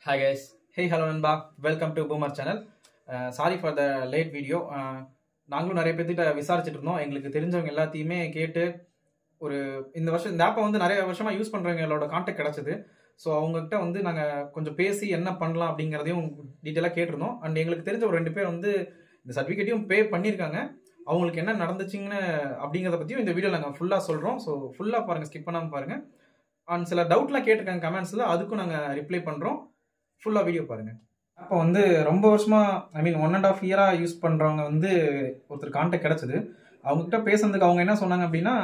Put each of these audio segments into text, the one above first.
Hi guys. Hey hello நண்பா welcome to boomer channel sorry for the late video நாங்களும் நிறைய பேர்த்திட்ட விசாரிச்சுட்டு இருந்தோம் எங்களுக்கு தெரிஞ்சவங்க எல்லாத்தையுமே கேட்டு ஒரு இந்த வருஷம் இந்த ஆப்பை வந்து நிறைய வருஷமாக யூஸ் பண்ணுறவங்களோட கான்டாக்ட் கிடச்சிது ஸோ அவங்ககிட்ட வந்து நாங்கள் கொஞ்சம் பேசி என்ன பண்ணலாம் அப்படிங்கிறதையும் டீட்டெயிலாக கேட்டிருந்தோம் அண்ட் எங்களுக்கு தெரிஞ்ச ஒரு ரெண்டு பேர் வந்து இந்த சர்டிஃபிகேட்டையும் பே பண்ணியிருக்காங்க அவங்களுக்கு என்ன நடந்துச்சுங்கன்னு அப்படிங்கிறத பற்றியும் இந்த வீடியோ நாங்கள் ஃபுல்லாக சொல்கிறோம் ஸோ ஃபுல்லாக பாருங்கள் ஸ்கிப் பண்ணாமல் பாருங்கள் அண்ட் சில டவுட்லாம் கேட்டிருக்காங்க கமெண்ட்ஸில் அதுக்கும் நாங்கள் ரிப்ளை பண்ணுறோம் ஃபுல்லாக வீடியோ பாருங்கள் அப்போ வந்து ரொம்ப வருஷமா I mean one and half இயராக யூஸ் பண்ணுறவங்க வந்து ஒருத்தர் கான்டாக்ட் கிடச்சிது அவங்ககிட்ட பேசுனதுக்கு அவங்க என்ன சொன்னாங்க அப்படின்னா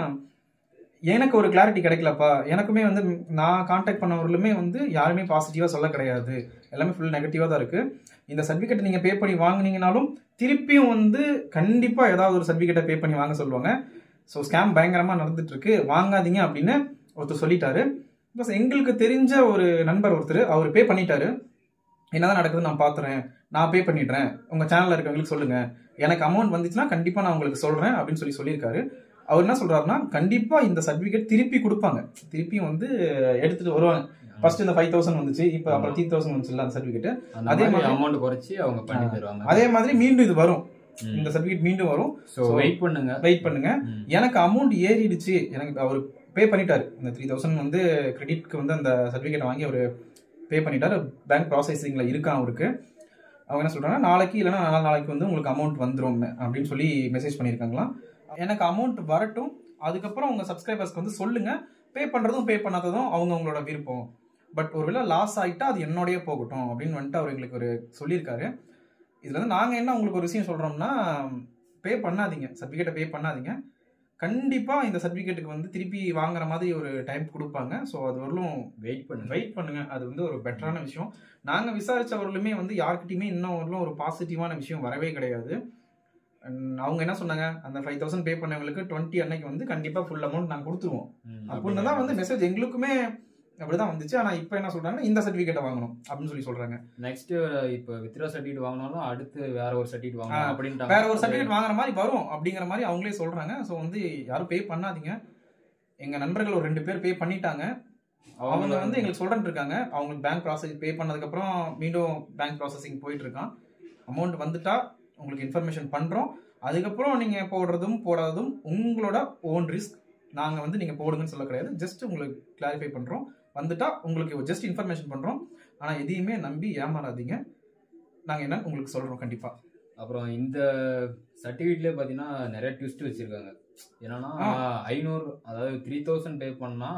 எனக்கு ஒரு கிளாரிட்டி கிடைக்கலப்பா எனக்குமே வந்து நான் கான்டாக்ட் பண்ணவர்களுமே வந்து யாருமே பாசிட்டிவாக சொல்ல கிடையாது எல்லாமே ஃபுல் நெகட்டிவாக தான் இருக்குது இந்த சர்டிஃபிகேட் நீங்கள் பே பண்ணி வாங்குனீங்கனாலும் திருப்பியும் வந்து கண்டிப்பாக ஏதாவது ஒரு சர்டிஃபிகேட்டை பே பண்ணி வாங்க சொல்லுவாங்க ஸோ ஸ்கேம் பயங்கரமாக நடந்துட்டு இருக்கு வாங்காதீங்க அப்படின்னு ஒருத்தர் சொல்லிட்டாரு ப்ளஸ் எங்களுக்கு தெரிஞ்ச ஒரு நண்பர் ஒருத்தர் அவர் பே பண்ணிட்டாரு என்னதான் நடக்குதுன்னு நான் பார்த்துறேன் நான் பே பண்ணிடுறேன் உங்கள் சேனலில் இருக்கவங்களுக்கு சொல்லுங்கள் எனக்கு அமௌண்ட் வந்துச்சுன்னா கண்டிப்பாக நான் உங்களுக்கு சொல்கிறேன் அப்படின்னு சொல்லி சொல்லியிருக்காரு அவர் என்ன சொல்கிறாருன்னா கண்டிப்பாக இந்த சர்டிஃபிகேட் திருப்பி கொடுப்பாங்க திருப்பியும் வந்து எடுத்துகிட்டு வருவாங்க ஃபர்ஸ்ட் இந்த ஃபைவ் தௌசண்ட் வந்துச்சு இப்போ அப்புறம் த்ரீ தௌசண்ட் வந்துச்சுல்ல அந்த சர்டிஃபிகேட் அந்த அதே மாதிரி மாதிரி- அமௌண்ட் குறைச்சி அவங்க பண்ணி தருவாங்க அதே மாதிரி மீண்டும் இது வரும் ம். இந்த சர்டிஃபிகேட் மீண்டும் வரும் So, So- வெயிட் பண்ணுங்க வெயிட் பண்ணுங்க ம். எனக்கு அமௌண்ட் ஏறிடுச்சு எனக்கு அவர் பே பண்ணிட்டாரு இந்த த்ரீ தௌசண்ட் வந்து கிரெடிட்க்கு வந்து அந்த சர்டிஃபிகேட் வாங்கி அவர் பே பண்ணிட்டாரு பேங்க் ப்ராசஸிங்ல இருக்கான் அவருக்கு அவங்க என்ன சொல்றாங்க நாளைக்கு இல்லைன்னா நாலு நாளைக்கு வந்து உங்களுக்கு அமௌண்ட் வந்துரும் அப்படின்னு சொல்லி மெசேஜ் பண்ணியிருக்காங்களாம் எனக்கு அமௌண்ட் வரட்டும் அதுக்கப்புறம் உங்க சப்ஸ்கிரைபர்ஸ்க்கு வந்து சொல்லுங்க பே பண்றதும் பே பண்ணாததும் அவங்க அவங்களோட விருப்பம் பட் ஒருவேளை லாஸ் ஆயிட்டா அது என்னோடய போகட்டும் அப்படின்னு வந்துட்டு அவர் எங்களுக்கு ஒரு சொல்லியிருக்காரு இதுல வந்து நாங்க என்ன உங்களுக்கு ஒரு விஷயம் சொல்றோம்னா பே பண்ணாதீங்க சர்டிஃபிகேட்டை பே பண்ணாதீங்க கண்டிப்பா இந்த சர்டிஃபிகேட்டுக்கு வந்து திருப்பி வாங்குற மாதிரி ஒரு டைம் கொடுப்பாங்க ஸோ அது வரலும் வெயிட் பண்ணுங்க வெயிட் பண்ணுங்க அது வந்து ஒரு பெட்டரான விஷயம் நாங்க விசாரிச்சவர்களுமே வந்து யார்கிட்டயுமே இன்னும் வரலும் ஒரு பாசிட்டிவான விஷயம் வரவே கிடையாது And அவங்க என்ன சொன்னாங்க அந்த ஃபைவ் தௌசண்ட் பே பண்ணவங்களுக்கு டுவெண்ட்டி அன்னைக்கு வந்து கண்டிப்பா ஃபுல் அமௌண்ட் நாங்கள் கொடுத்துருவோம் ம், அப்படின்னு தான் வந்து மெசேஜ் எங்களுக்குமே அப்படிதான் வந்துச்சு ஆனா இப்போ என்ன சொல்றாங்கன்னா இந்த சர்டிஃபிகேட்டை வாங்கணும் அப்படின்னு சொல்லி சொல்றாங்க நெக்ஸ்ட் இப்போ வித்ரா சர்டிஃபிகேட் வாங்கினாலும் அடுத்து வேற ஒரு சர்டிஃபிகேட் வாங்கணும் ஆ, அப்படின்ட்டு வேற ஒரு சர்டிஃபிகேட் வாங்குற மாதிரி வரும் அப்படிங்கிற மாதிரி அவங்களே சொல்றாங்க ஸோ வந்து யாரும் பே பண்ணாதீங்க எங்க நண்பர்கள் ஒரு ரெண்டு பேர் பே பண்ணிட்டாங்க அவங்க வந்து எங்களுக்கு சொல்றேன் இருக்காங்க அவங்களுக்கு பேங்க் ப்ராசஸ் பே பண்ணதுக்கப்புறம் மீண்டும் பேங்க் ப்ராசஸிங் போயிட்டு இருக்கான் அமௌண்ட் வந்துட்டா உங்களுக்கு இன்ஃபர்மேஷன் பண்றோம் அதுக்கப்புறம் நீங்க போடுறதும் போடாததும் உங்களோட ஓன் ரிஸ்க் நாங்க வந்து நீங்க போடுங்கன்னு சொல்ல கிடையாது ஜஸ்ட் உங்களுக்கு கிளாரிஃபை பண்றோம் வந்துட்டா உங்களுக்கு ஜஸ்ட் இன்ஃபர்மேஷன் பண்றோம் ஆனா எதையுமே நம்பி ஏமாறாதீங்க நாங்க என்ன உங்களுக்கு சொல்றோம் கண்டிப்பா அப்புறம் இந்த சர்டிஃபிகேட்லேயே பார்த்தீங்கன்னா நிறைய ட்விஸ்ட் வச்சிருக்காங்க என்னன்னா ஆ. ஐநூறு அதாவது த்ரீ தௌசண்ட் பே பண்ணா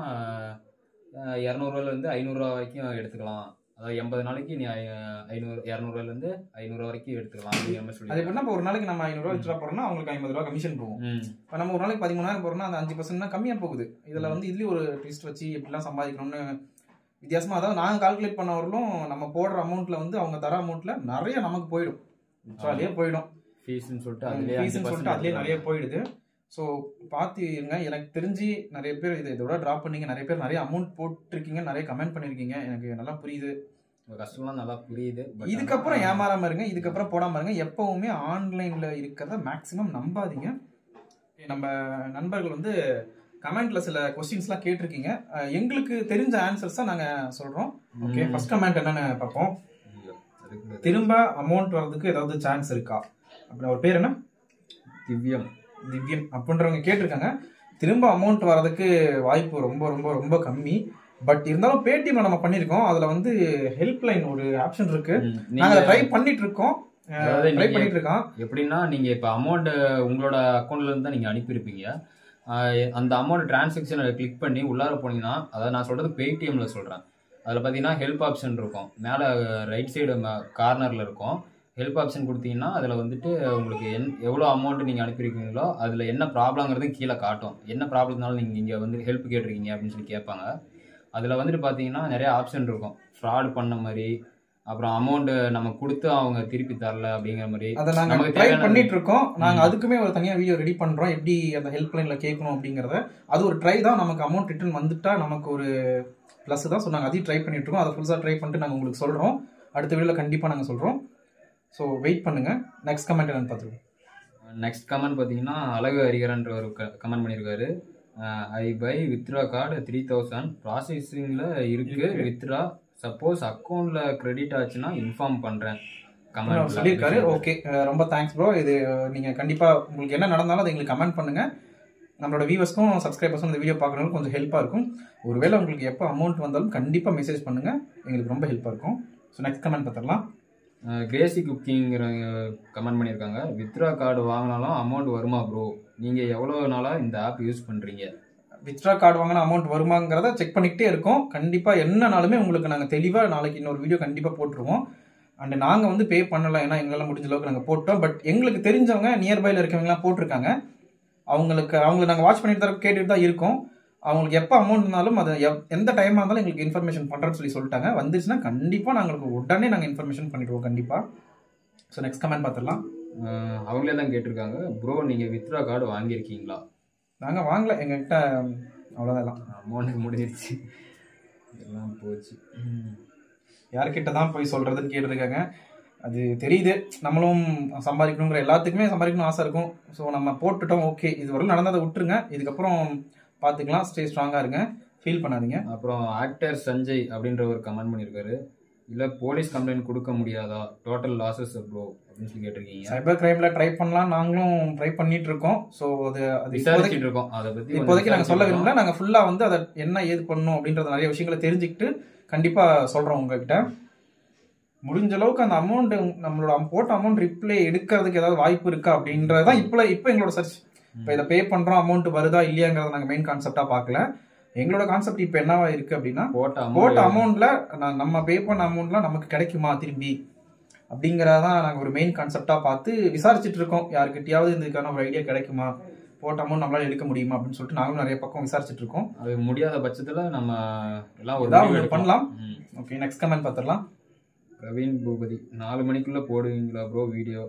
இரநூறுவாலேருந்து ஐநூறுரூவா வரைக்கும் எடுத்துக்கலாம் அதாவது எண்பது நாளைக்கு நீ ஐ- ஐநூறு இரநூறுவாலேருந்து ஐநூறுரூவா வரைக்கும் எடுத்துக்கலாம் அப்படிங்கிற மாதிரி அது சொல்லி எப்படின்னா இப்போ ஒரு நாளைக்கு நம்ம ஐநூறுரூவா வித்ரா போறோம்னா அவங்களுக்கு ஐம்பது ரூபா கமிஷன் போகும் ம் இப்போ நம்ம ஒரு நாளைக்கு பதிமூணாயிரம் போறோம்னா அந்த அஞ்சு பர்சன்ட் தான் கம்மியா போகுது இதுல வந்து இதுலயும் ஒரு ட்விஸ்ட் வச்சு எப்படிலாம் சம்பாதிக்கணும்னு வித்தியாசமா அதாவது நாங்க கால்குலேட் பண்ணவர்களும் நம்ம போடுற அமௌண்ட்ல வந்து அவங்க தர அமௌண்ட்ல நிறைய நமக்கு போயிடும் ஜாலியே போயிடும் ஃபீஸ்ன்னு சொல்லிட்டு அதுலேயே ஃபீஸ்னு சொல்லிட்டு அதுலயே நிறைய போயிடுது ஸோ பார்த்து இருங்க எனக்கு தெரிஞ்சு நிறைய பேர் இதை இதோட ட்ராப் பண்ணீங்க நிறைய பேர் நிறைய அமௌண்ட் போட்டிருக்கீங்க நிறைய கமெண்ட் பண்ணிருக்கீங்க எனக்கு நல்லா புரியுது உங்க கஷ்டம்லாம் நல்லா புரியுது but இதுக்கப்புறம் ஆனா- ஏமாறாம இருங்க இதுக்கப்புறம் போடாம இருங்க எப்பவுமே ஆன்லைன்ல இருக்கிறத மேக்ஸிமம் நம்பாதீங்க நம்ம நண்பர்கள் வந்து கமெண்ட்ல சில கொஸ்டின்ஸ்லாம் கேட்டிருக்கீங்க அஹ் எங்களுக்கு தெரிஞ்ச ஆன்சர்ஸ் தான் நாங்க சொல்றோம் ஓகே ம். ஃபர்ஸ்ட் கமெண்ட் என்னன்னு பார்ப்போம் ஐயோ, அதுக்கு திரும்ப அமௌண்ட் வர்றதுக்கு ஏதாவது சான்ஸ் இருக்கா அப்படி அவர் பேர் என்ன திவ்யம் திவ்யம் அப்படின்றவங்க கேட்டிருக்காங்க திரும்ப அமௌண்ட் வர்றதுக்கு வாய்ப்பு ரொம்ப ரொம்ப ரொம்ப கம்மி பட் இருந்தாலும் பேடிஎம்ல நம்ம பண்ணிருக்கோம் அதுல வந்து ஹெல்ப்லைன் ஒரு ஆப்ஷன் இருக்கு ம், நாங்க அதை நீங்க- ட்ரை பண்ணிட்டு இருக்கோம் அதாவது ட்ரை நீங்க- பண்ணிட்டு இருக்கோம் எப்படின்னா நீங்க இப்ப அமௌண்ட் உங்களோட அக்கௌண்ட்ல இருந்து தான் நீங்க அனுப்பியிருப்பீங்க ஆஹ் அந்த அமௌண்ட் டிரான்சாக்ஷனை கிளிக் பண்ணி உள்ளார போனீங்கன்னா அதாவது நான் சொல்றது பேடிஎம்ல சொல்றேன் அதுல பாத்தீங்கன்னா ஹெல்ப் ஆப்ஷன் இருக்கும் மேல ரைட் சைடு கார்னர்ல இருக்கும் ஹெல்ப் ஆப்ஷன் கொடுத்தீங்கன்னா அதுல வந்துட்டு உங்களுக்கு என் எவ்வளோ அமௌண்ட் நீங்க அனுப்பியிருக்கீங்களோ அதுல என்ன ப்ராப்ளங்கிறது கீழே காட்டும் என்ன ப்ராப்ளம்னாலும் நீங்க இங்க வந்து ஹெல்ப் கேட்டிருக்கீங்க அப்படின்னு சொல்லி கேட்பாங்க அதுல வந்துட்டு பாத்தீங்கன்னா நிறைய ஆப்ஷன் இருக்கும் ஃப்ராட் பண்ண மாதிரி அப்புறம் அமௌண்ட் நம்ம கொடுத்து அவங்க திருப்பி தரல அப்படிங்கிற மாதிரி அதை நாங்க நமக்கு ட்ரை தேவையான- பண்ணிட்டு இருக்கோம் நாங்க ம். அதுக்குமே ஒரு தனியா வீடியோ ரெடி பண்றோம் எப்படி அந்த ஹெல்ப்லைன்ல கேட்கணும் அப்படிங்கறத அது ஒரு ட்ரை தான் நமக்கு அமௌண்ட் ரிட்டர்ன் வந்துட்டா நமக்கு ஒரு ப்ளஸ் தான் சொன்னாங்க அதையும் ட்ரை பண்ணிட்டு இருக்கோம் அதை ஃபுல்ஸா ட்ரை பண்ணிட்டு நாங்க உங்களுக்கு சொல்றோம் அடுத்த வீடியோல கண்டிப்பா நாங்க சொல்றோம் ஸோ வெயிட் பண்ணுங்க நெக்ஸ்ட் கமெண்ட் என்னன்னு பார்த்துருவோம் நெக்ஸ்ட் கமெண்ட் பார்த்தீங்கன்னா அழகு ஹரிகரன்ற ஒரு கமெண்ட் பண்ணியிருக்காரு I buy withdraw card three thousand ப்ராசஸிங்கில் இருக்கு இருக்கு. வித்ரா சப்போஸ் அக்கௌண்ட்ல கிரெடிட் ஆச்சுன்னா இன்ஃபார்ம் பண்றேன் அவர் சொல்லியிருக்காரு ஓகே ரொம்ப தேங்க்ஸ் ப்ரோ இது நீங்கள் கண்டிப்பாக உங்களுக்கு என்ன நடந்தாலும் அதை எங்களுக்கு கமெண்ட் பண்ணுங்கள் நம்மளோட வியூவர்ஸ்க்கும் சப்ஸ்கிரைபர்ஸும் இந்த வீடியோ பார்க்குறவங்களுக்கு கொஞ்சம் ஹெல்ப்பாக இருக்கும் ஒருவேளை உங்களுக்கு எப்போ அமௌண்ட் வந்தாலும் கண்டிப்பாக மெசேஜ் பண்ணுங்கள் எங்களுக்கு ரொம்ப ஹெல்ப்பாக இருக்கும் ஸோ நெக்ஸ்ட் கமெண்ட் பார்த்துடலாம் கிரேசி குக்கிங்கிற கமெண்ட் பண்ணியிருக்காங்க வித்ரா கார்டு வாங்கினாலும் அமௌண்ட் வருமா ப்ரோ நீங்கள் எவ்வளோ நாளாக இந்த ஆப் யூஸ் பண்ணுறீங்க வித்ட்ரா கார்டு வாங்கின அமௌண்ட் வருமாங்கிறத செக் பண்ணிக்கிட்டே இருக்கோம் கண்டிப்பாக என்னனாலுமே உங்களுக்கு நாங்கள் தெளிவாக நாளைக்கு இன்னொரு வீடியோ கண்டிப்பாக போட்டுருவோம் அண்ட் நாங்கள் வந்து பே பண்ணலாம் ஏன்னா எங்களால் முடிஞ்ச அளவுக்கு நாங்கள் போட்டோம் பட் எங்களுக்கு தெரிஞ்சவங்க நியர்பையில் இருக்கவங்கலாம் போட்டிருக்காங்க அவங்களுக்கு அவங்களை நாங்கள் வாட்ச் பண்ணிட்டு தான் கேட்டுட்டு தான் இருக்கோம் அவங்களுக்கு எப்போ அமௌண்ட் இருந்தாலும் அது எப்- எந்த டைமாக இருந்தாலும் எங்களுக்கு இன்ஃபர்மேஷன் பண்ணுறேன்னு சொல்லி சொல்லிட்டாங்க வந்துச்சுன்னா கண்டிப்பாக நாங்களுக்கு உடனே நாங்கள் இன்ஃபர்மேஷன் பண்ணிடுவோம் கண்டிப்பாக ஸோ நெக்ஸ்ட் கமெண்ட் பார்த்துடலாம் அஹ் அவங்களே தான் கேட்டிருக்காங்க ப்ரோ நீங்கள் வித்ரா கார்டு வாங்கியிருக்கீங்களா நாங்கள் வாங்கல எங்ககிட்ட அவ்வளோதான் எல்லாம் அமௌண்ட் முடிஞ்சிருச்சு எல்லாம் போச்சு ம். யார்கிட்ட தான் போய் சொல்றதுன்னு கேட்டிருக்காங்க அது தெரியுது நம்மளும் சம்பாதிக்கணுங்கிற எல்லாத்துக்குமே சம்பாதிக்கணும் ஆசை இருக்கும் ஸோ நம்ம போட்டுட்டோம் ஓகே இது வரலும் நடந்ததை விட்டுருங்க இதுக்கப்புறம் பார்த்துக்கலாம் ஸ்டே ஸ்ட்ராங்காக இருங்க ஃபீல் பண்ணாதீங்க அப்புறம் ஆக்டர் சஞ்சய் அப்படின்ற ஒரு கமெண்ட் பண்ணியிருக்காரு இல்லை போலீஸ் கம்ப்ளைண்ட் கொடுக்க முடியாதா டோட்டல் லாசஸ் ப்ரோ அப்படின்னு சொல்லி கேட்டிருக்கீங்க சைபர் கிரைம்ல ட்ரை பண்ணலாம் நாங்களும் ட்ரை பண்ணிட்டு இருக்கோம் ஸோ அது அது இப்போதைக்கு விசாரிச்சுட்டு இருக்கோம் அதை பத்தி இப்போதைக்கு நாங்கள் சொல்ல விரும்பல நாங்கள் ஃபுல்லாக வந்து அதை என்ன ஏது பண்ணணும் அப்படின்றத நிறைய விஷயங்களை தெரிஞ்சுக்கிட்டு கண்டிப்பாக சொல்கிறோம் உங்ககிட்ட முடிஞ்ச அளவுக்கு அந்த அமௌண்ட் நம்மளோட போட்ட அமௌண்ட் ரிப்ளை எடுக்கிறதுக்கு ஏதாவது வாய்ப்பு இருக்கா அப்படின்றது தான் இப்போ இப்போ எங்களோட சர்ச் இப்போ இதை பே பண்ணுறோம் அமௌண்ட் வருதா இல்லையாங்கிறத நாங்கள் மெயின் கான்செப்டாக பார்க்கல எங்களோட கான்செப்ட் இப்போ என்னவா இருக்கு அப்படின்னா போட்ட போட்ட அமௌண்ட் அமௌண்ட்ல நம்ம பே பண்ண அமௌண்ட்லாம் நமக்கு கிடைக்குமா திரும்பி அப்படிங்கிறதான் நாங்கள் ஒரு மெயின் கான்செப்டாக பார்த்து விசாரிச்சுட்டு இருக்கோம் யாருக்கிட்டயாவது இதுக்கான ஒரு ஐடியா கிடைக்குமா போட்ட அமௌண்ட் நம்மளால எடுக்க முடியுமா அப்படின்னு சொல்லிட்டு நாங்களும் நிறைய பக்கம் விசாரிச்சுட்டு இருக்கோம் அது முடியாத பட்சத்துல நம்ம எல்லாம் ஒரு ஏதாவது முடிவு ஒண்ணு எடுக்கலாம். பண்ணலாம். ம். ஓகே நெக்ஸ்ட் கமெண்ட் பார்த்துடலாம் பிரவீன் பூபதி நாலு மணிக்குள்ள போடுவீங்களா ப்ரோ வீடியோ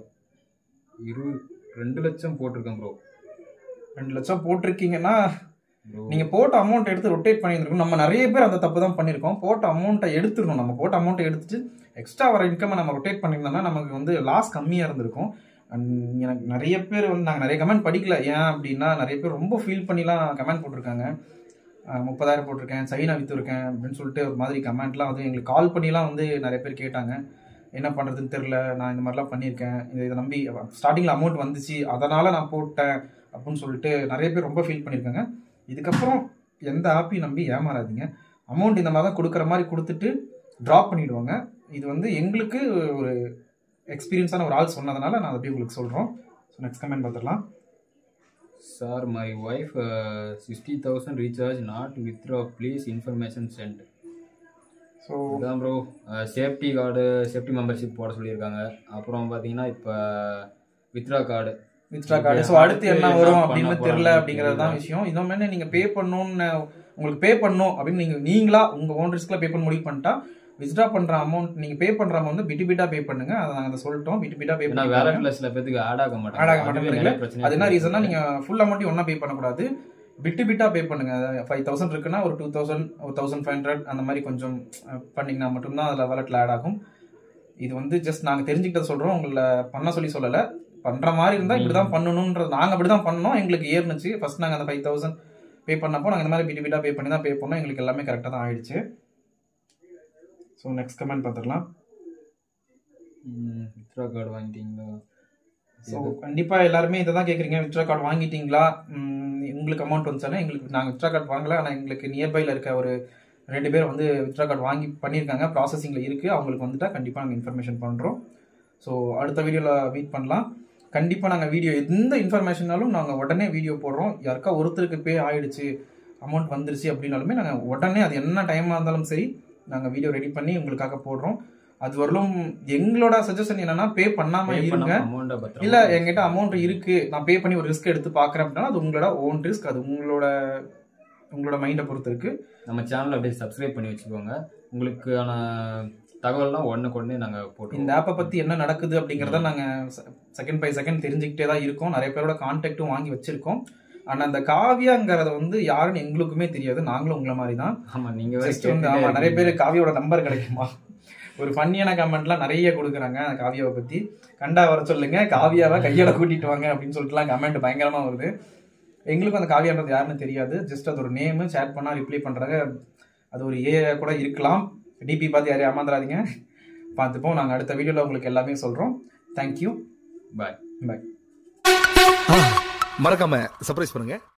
இரு ரெண்டு லட்சம் போட்டிருக்கேன் ப்ரோ ரெண்டு லட்சம் போட்டிருக்கீங்கன்னா ப்ரோ நீங்க போட்ட அமௌண்ட் எடுத்து ரொட்டேட் பண்ணியிருக்கணும் நம்ம நிறைய பேர் அந்த தப்பு தான் பண்ணியிருக்கோம் போட்ட அமௌண்ட்டை எடுத்துடணும் நம்ம போட்ட அமௌண்ட்டை எடுத்துட்டு எக்ஸ்ட்ரா வர இன்கம் நம்ம ரொட்டேட் பண்ணியிருந்தோம்னா நமக்கு வந்து லாஸ் கம்மியாக இருந்திருக்கும் And எனக்கு நிறைய பேர் வந்து நாங்கள் நிறைய கமெண்ட் படிக்கல ஏன் அப்படின்னா நிறைய பேர் ரொம்ப ஃபீல் பண்ணிலாம் கமெண்ட் போட்டிருக்காங்க அஹ் முப்பதாயிரம் போட்டிருக்கேன் சைனா விற்றுருக்கேன் அப்படின்னு சொல்லிட்டு ஒரு மாதிரி கமெண்ட்லாம் வந்து எங்களுக்கு கால் பண்ணிலாம் வந்து நிறைய பேர் கேட்டாங்க என்ன பண்ணுறதுன்னு தெரில நான் இந்த மாதிரிலாம் பண்ணியிருக்கேன் இதை இதை நம்பி ஸ்டார்டிங்கில் அமௌண்ட் வந்துச்சு அதனால் நான் போட்டேன் அப்படின்னு சொல்லிட்டு நிறைய பேர் ரொம்ப ஃபீல் பண்ணியிருக்காங்க இதுக்கப்புறம் எந்த ஆப்பையும் நம்பி ஏமாறாதீங்க அமௌண்ட் இந்த மாதிரி தான் கொடுக்குற மாதிரி கொடுத்துட்டு ட்ராப் பண்ணிடுவாங்க இது வந்து எங்களுக்கு ஒரு எக்ஸ்பீரியன்ஸான ஒரு ஆள் சொன்னதுனால நான் அதை அப்படியே உங்களுக்கு சொல்கிறோம் ஸோ நெக்ஸ்ட் கமெண்ட் பார்த்துடலாம் sir my wife sixty thousand recharge not withdraw please information sent so இதுதான் bro safety card safety membership போட சொல்லியிருக்காங்க அப்புறம் பார்த்தீங்கன்னா இப்போ withdraw card withdraw card so அடுத்து என்ன வரும் அப்படின்னு தெரியல அப்படிங்கிறது தான் விஷயம் இன்னொன்று நீங்கள் பே பண்ணணும்னு உங்களுக்கு பே பண்ணணும் அப்படின்னு நீங்கள் நீங்களா உங்கள் ஓன் ரிஸ்கில் பே பண்ண முடிவு பண்ணிட்டா வித்ட்ரா பண்ணுற அமௌண்ட் நீங்கள் பே பண்ணுற அமௌண்ட் வந்து பிட்டு பிட்டா பே பண்ணுங்க அதை நாங்கள் அதை சொல்லிட்டோம் பிட்டு பிட்டா பே ஏன்னா பண்ணி வேலட்ல சில பேத்துக்கு ஆட் ஆக மாட்டாங்க Add ஆக அதுவே மாட்டாங்க. நிறைய பிரச்சனை அது என்ன ரீசன்னா நீங்க ஃபுல் அமௌண்ட் ஒன்றா பே பண்ணக்கூடாது பிட்டு பிட்டா பே பண்ணுங்க ஃபைவ் தௌசண்ட் இருக்குன்னா ஒரு டூ தௌசண்ட் ஒரு தௌசண்ட் ஃபைவ் ஹண்ட்ரட் அந்த மாதிரி கொஞ்சம் அஹ், பண்ணீங்கன்னா மட்டும்தான் அதில் வாலெட்டில் ஆட் ஆகும் இது வந்து ஜஸ்ட் நாங்கள் தெரிஞ்சுக்கிட்ட சொல்கிறோம் உங்களை பண்ண சொல்லி சொல்லலை பண்ணுற மாதிரி இருந்தால் இப்படி தான் பண்ணணுன்றது நாங்கள் அப்படி தான் பண்ணோம் எங்களுக்கு ஏறுனுச்சு ஃபர்ஸ்ட் நாங்கள் அந்த ஃபைவ் தௌசண்ட் பே பண்ணப்போ நாங்கள் இந்த மாதிரி பிட்டு பிட்டா பே பண்ணி தான் பே பண்ணோம் எங்களுக்கு எல்லாமே கரெக்டாக தான் ஆயிடுச்சு ஸோ நெக்ஸ்ட் கமெண்ட் பார்த்துடலாம் வித்ரா கார்டு வாங்கிட்டீங்களா ஸோ கண்டிப்பாக எல்லாருமே இதை தான் கேட்குறீங்க வித்ரா கார்டு வாங்கிட்டீங்களா ம், உங்களுக்கு அமௌண்ட் வந்துச்சானே எங்களுக்கு நாங்கள் வித்ரா கார்டு வாங்கல ஆனால் எங்களுக்கு நியர்பையில் இருக்க ஒரு ரெண்டு பேர் வந்து வித்ரா கார்டு வாங்கி பண்ணியிருக்காங்க ப்ராசஸிங்கில் இருக்குது அவங்களுக்கு வந்துட்டா கண்டிப்பாக நாங்கள் இன்ஃபர்மேஷன் பண்ணுறோம் ஸோ அடுத்த வீடியோவில் மீட் பண்ணலாம் கண்டிப்பாக நாங்கள் வீடியோ எந்த இன்ஃபர்மேஷனாலும் நாங்கள் உடனே வீடியோ போடுறோம் யாருக்கா ஒருத்தருக்கு பே ஆயிடுச்சு அமௌண்ட் வந்துருச்சு அப்படின்னாலுமே நாங்கள் உடனே அது என்ன டைமாக இருந்தாலும் சரி நாங்கள் வீடியோ ரெடி பண்ணி உங்களுக்காக போடுறோம் அது வரலும் எங்களோட சஜஷன் என்னன்னா பே பண்ணாம இருங்க அமௌண்ட்டை பத்திரம் இல்ல என்கிட்ட அமௌண்ட் இருக்கு நான் பே பண்ணி ஒரு ரிஸ்க் எடுத்து பாக்குறேன் அப்படின்னா அது உங்களோட ஓன் ரிஸ்க் அது உங்களோட உங்களோட மைண்டை பொறுத்து இருக்கு நம்ம சேனல் அப்படியே சப்ஸ்கிரைப் பண்ணி வச்சுக்கோங்க உங்களுக்கான தகவல்லாம் ஒன்றுக்கு ஒன்று நாங்கள் இந்த போட்டுருவோம் ஆப்பை பத்தி என்ன நடக்குது அப்படிங்கறத நாங்க செகண்ட் பை செகண்ட் தெரிஞ்சுக்கிட்டே தான் இருக்கோம் நிறைய பேரோட கான்டாக்டும் வாங்கி வச்சிருக்கோம் ஆனா அந்த காவியாங்கிறத வந்து யாருன்னு எங்களுக்குமே தெரியாது நாங்களும் உங்களை மாதிரி தான் ஆமாம் நீங்கள் ஜஸ்ட் வந்து ஆமா நிறைய பேர் காவியோட நம்பர் கிடைக்குமா ஒரு ஃபன்னியான கமெண்ட்லாம் நிறைய கொடுக்குறாங்க அந்த காவியாவை பத்தி கண்டா வர சொல்லுங்க காவியாவை கையோட கூட்டிட்டு வாங்க அப்படின்னு சொல்லிட்டுலாம் கமெண்ட் பயங்கரமா வருது எங்களுக்கும் அந்த காவியான்றது யாருன்னு தெரியாது ஜஸ்ட் அது ஒரு நேமு சேட் பண்ணா ரிப்ளை பண்றாங்க அது ஒரு ஏ கூட இருக்கலாம் டிபி பார்த்து யாரையும் ஏமாந்துடாதீங்க பார்த்துப்போம் நாங்கள் அடுத்த வீடியோவில் உங்களுக்கு எல்லாமே சொல்கிறோம் தேங்க்யூ பாய் பாய் மறக்காம சர்ப்ரைஸ் பண்ணுங்க